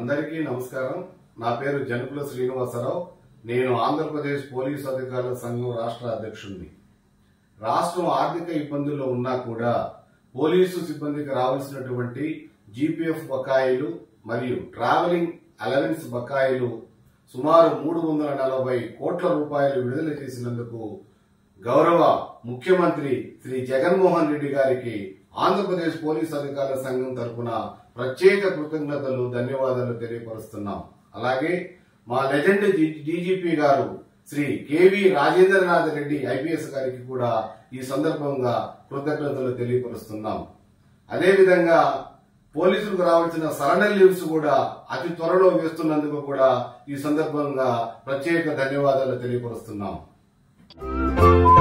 అందరికీ నమస్కారం నా పేరు జనుకుల శ్రీనివాసరావు నేను ఆంధ్రప్రదేశ్ పోలీసు అధికారుల సంఘం రాష్ట్ర అధ్యక్షుడిని రాష్ట్రం ఆర్థిక ఇబ్బందుల్లో ఉన్నా కూడా పోలీసు సిబ్బందికి రావాల్సినటువంటి జీపీఎఫ్ బకాయిలు మరియు ట్రావెలింగ్ అలవెన్స్ బకాయిలు సుమారు మూడు వందల నలభై కోట్ల రూపాయలు విడుదల చేసినందుకు గౌరవ ముఖ్యమంత్రి శ్రీ జగన్మోహన్ రెడ్డి గారికి ఆంధ్రప్రదేశ్ పోలీస్ అధికారుల సంఘం తరపున ప్రత్యేక కృతజ్ఞతలు ధన్యవాదాలు తెలియపరుస్తున్నాం అలాగే మా లెజెండ్ డీజీపీ గారు శ్రీ కేవి రాజేంద్రనాథ్ రెడ్డి ఐపీఎస్ గారికి కూడా ఈ సందర్భంగా కృతజ్ఞతలు తెలియపరుస్తున్నాం అదేవిధంగా పోలీసులకు రావాల్సిన సరెండర్ లీవ్స్ కూడా అతి త్వరలో వేస్తున్నందుకు కూడా ఈ సందర్భంగా ప్రత్యేక ధన్యవాదాలు తెలియపరుస్తున్నాం